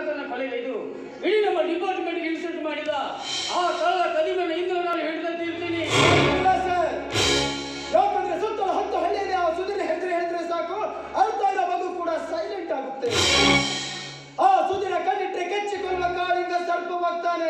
ಅಪರಾಧನ ಕೊಲೆಗೈದು ಇಡೀ ನಮ್ಮ ಡಿಪಾರ್ಟ್ಮೆಂಟ್ಗೆ ಇನ್ಸಲ್ಟ್ ಮಾಡಿದ ಆ ಕಳ್ಳ ಕದಿಮನ ಇಂದು ನಾನು ಹೇಳ್ದಂತೆ ಇರ್ತೀನಿ ಇಲ್ಲ ಸರ್ ಯಾಕಂದ್ರೆ ಸುತ್ತಲ ಹತ್ತು ಹಳ್ಳಿಯಲ್ಲಿ ಆ ಸುಧೀರ್ ಹೆಸರು ಹೇಳಿದ್ರೆ ಸಾಕು ಅಳ್ತಾ ಇರೋ ಮಗು ಕೂಡ ಸೈಲೆಂಟ್ ಆಗುತ್ತೆ ಆ ಸುಧೀರ ಕಣ್ಣಿಟ್ರೆ ಕೆಚ್ಚಿಕೊಳ್ಳುವ ಕಾಳಿಂಗ ಸರ್ಪವಾಗ್ತಾನೆ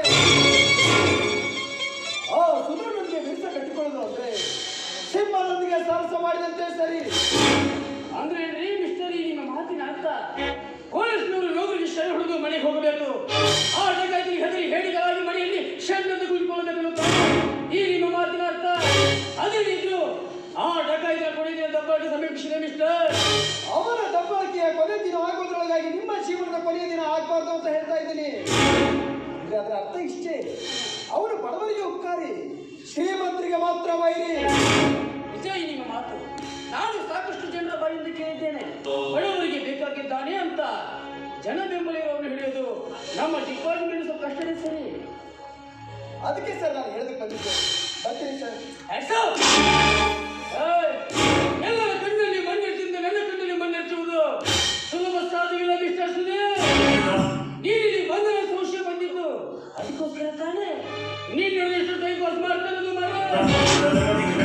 ಆ ಸುಧೀರನಿಗೆ ವಿಷ ಕಟ್ಟಿಕೊಳ್ಳೋದು ಅಂದ್ರೆ ಸಿಂಹದೊಂದಿಗೆ ಸಾಹಸ ಮಾಡಿದಂತೆ ಸರಿ ಅಂದ್ರೆ ರೀ ಮಿಸ್ಟರ್ ಈ ನಿಮ್ಮ ಮಾತಿನ ಅರ್ಥ ಪೊಲೀಸ್ನವರು ನೌಕರಿಗೆ ಶರ ಹೊಡೆದು ಮನೆಗೆ ಹೋಗಬೇಕು ಆ ಡಕಾಯಿತಿಗೆ ಹೆದರಿ ಹೇಳಿಗಳಾಗಿ ಮನೆಯಲ್ಲಿ ಶೆಡ್ಡನ್ನು ಕುಳಿತುಕೊಳ್ಳಬೇಕು ಅನ್ನುತ್ತಾರೆ. ಈ ನಿಮ್ಮ ಮಾತಿನ ಅರ್ಥ ಅದೇನಿದ್ರು ಆ ಡಕಾಯಿತಿನ ಕೊನೆಯ ದಬ್ಬಾಟ ಸಮೀಪಿಸಿದೆ ಮಿಸ್ಟರ್ ಅವರ ದಬ್ಬಾಳಿಕೆಯ ಕೊನೆ ದಿನ ಆಗೋದ್ರೊಳಗಾಗಿ ನಿಮ್ಮ ಜೀವನದ ಕೊನೆಯ ದಿನ ಆಗ್ಬಾರ್ದು ಅಂತ ಹೇಳ್ತಾ ಇದ್ದೀನಿ ಅಂದ್ರೆ ಅದರ ಅರ್ಥ ಇಷ್ಟೇ ಅವರು ಬಡವರಿಗೆ ಉಪಕಾರಿ ಶ್ರೀಮಂತರಿಗೆ ಮಾತ್ರ ವೈರಿ ನಿಜ ಈ ನಿಮ್ಮ ಮಾತು ನಾನು ಸಾಕಷ್ಟು ಜನರ ಬಾಯಿಂದ ಕೇಳಿದ್ದೇನೆ ಬಡವರಿಗೆ ಬೇಕಾಗಿದ್ದಾನೆ ಅಂತ ಜನ ಬೆಂಬಲ ಇರೋರು ಹಿಡಿಯೋದು ನಮ್ಮ ಡಿಪಾರ್ಟ್ಮೆಂಟ್ ಸ್ವಲ್ಪ ಕಷ್ಟನೇ ಸರಿ ಅದಕ್ಕೆ ಸರ್ ನಾನು ಹೇಳೋದಕ್ಕೆ ಬಂದಿದ್ದೆ ಬರ್ತೀನಿ ಸರ್ Hands up! ಏಯ್! ಎಲ್ಲರ ಕಣ್ಣಲ್ಲಿ ಮಣ್ಣೆತ್ತಿಂದ ನನ್ನ ಕಣ್ಣಲ್ಲಿ ಮಣ್ಣೆಚ್ಚುವುದು ಸುಲಭ ಸಾಧ್ಯವಿಲ್ಲ ಮಿಸ್ಟರ್ ಸುಧೀರ್ ನೀನಿಲ್ಲಿ ಬಂಧನ ಸಂಶಯ ಬಂದಿದ್ದು ಅದಕ್ಕೋಸ್ಕರ ತಾನೇ ನೀನು ಎಷ್ಟು ಟೈಮ್ ಪಾಸ್ ಮಾಡ್ತಾ ಇರೋದು ಮರ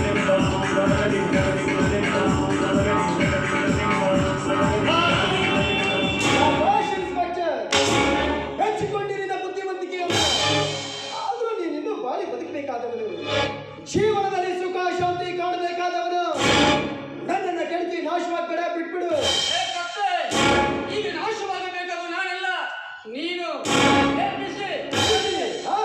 ಶಾಬಾಷ್ ಇನ್ಸ್ಪೆಕ್ಟರ್ ಮೆಚ್ಚಿಕೊಂಡಿರಿದ ಬುದ್ಧಿವಂತಿಕೆಯನ್ನು ಆದರೂ ನೀನಿನ್ನೂ ಬಾಳಿ ಬದುಕಬೇಕಾದವನು ಜೀವನದಲ್ಲಿ ಸುಖ ಶಾಂತಿ ಕಾಣಬೇಕಾದವನು ನನ್ನನ್ನ ಕೆಣಕಿ ನಾಶವಾಗ್ಬೇಡ ಬಿಟ್ಬಿಡು ಏ ಕತ್ತೆ! ಈಗ ನಾಶವಾಗಬೇಕಾದ ನಾನೆಲ್ಲ ನೀನು ಏ ಮಿಸ್ಟ್ರಿ, ಆ?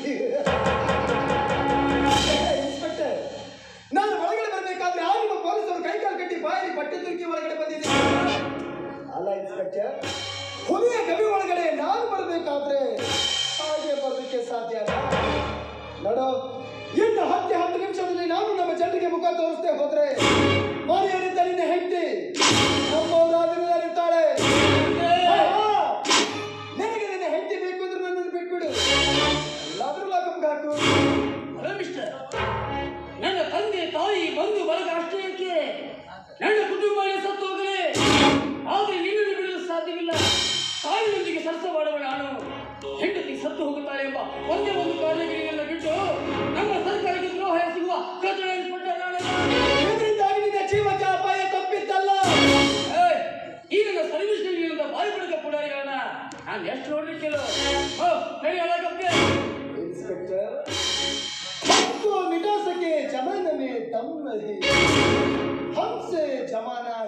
ಇನ್ಸ್ಪೆಕ್ಟರ್ ನಾನು ಒಳಗಡೆ ಬರ್ಬೇಕಾದ್ರೆ ಆ ನಿಮ್ಮ ಪೊಲೀಸರು ಕೈಕಾಲು ಕಟ್ಟಿ ಬಾಯಲ್ಲಿ ಬಟ್ಟೆ ತುರುಕಿ ಒಳಗಡೆ ಬಂದಿದ್ದೀನಿ ಅಲ್ಲ ಇನ್ಸ್ಪೆಕ್ಟರ್ ಹುಲಿಯ ಗವಿ ಒಳಗಡೆ ನಾನು ಬರಬೇಕಾದ್ರೆ ಹಾಗೆ ಬರಲಿಕ್ಕೆ ಸಾಧ್ಯ ಅಲ್ಲ ನೋಡು ಇನ್ನು ಹತ್ತೆ ಹತ್ತು ನಿಮಿಷದಲ್ಲಿ ನಾನು ನಮ್ಮ ಜನರಿಗೆ ಮುಖ ತೋರಿಸದೆ ಹೋದ್ರೆ ಮನೆಯಲ್ಲಿದ್ದ ನಿನ್ನ ಹೆಂಡತಿ ನಮ್ಮವರಾದಿರ್ತಾಳೆ ನಿನಗೆ ನಿನ್ನ ಹೆಂಡತಿ ಬೇಕು ಅಂದ್ರೆ ನನ್ನನ್ನು ಬಿಟ್ಬಿಡು ಎಲ್ಲಾದ್ರೂ ಲಾಕಪ್ಗೆ ಹಾಕು ಹಲೋ ಮಿಸ್ಟರ್ ನನ್ನ ತಂದೆ ತಾಯಿ ಬಂಧು ಬಳಗ ಅಷ್ಟೇಕೆ ನನ್ನ ಕುಟುಂಬನೇ ಸತ್ತು ಹೋಗಲಿ ಆದರೆ ನಿನ್ನನ್ನು ಬಿಡಲು ಸಾಧ್ಯವಿಲ್ಲ ತಾಯಿಯೊಂದಿಗೆ ಸರಸ ಮಾಡುವ ನಾನು ಹೆಂಡತಿ ಸತ್ತು ಹೋಗುತ್ತಾಳೆ ಎಂಬ ಒಂದೇ ಒಂದು ಕಾರಣಗಳಿಗೆಲ್ಲ ಬಿಟ್ಟು ನಮ್ಮ ಸರ್ಕಾರಕ್ಕೆ ದ್ರೋಹ ಎಸಗುವ ಕಚಡ ಇನ್ಸ್ಪೆಕ್ಟರ್ ನಾನಲ್ಲ. ಇದರಿಂದಾಗಿ ನಿನ್ನ ಜೀವಕ್ಕೆ ಅಪಾಯ ತಪ್ಪಿದ್ದಲ್ಲ ಏಯ್, ಈ ನನ್ನ ಸರ್ವಿಸ್ ನೀಡಿದ ಬಾಯಿ ಬಡಕ ಪುಡಾರಿಗಳನ್ನ ನಾನು ಎಷ್ಟು ನೋಡ್ಲಿಕ್ಕಿಲ್ಲ ಓ ಹೇಳಿ ಅಳಗಕ್ಕೆ ಇನ್ಸ್ಪೆಕ್ಟರ್ हमको मिटा सके जमाना में दम नहीं हमसे जमाना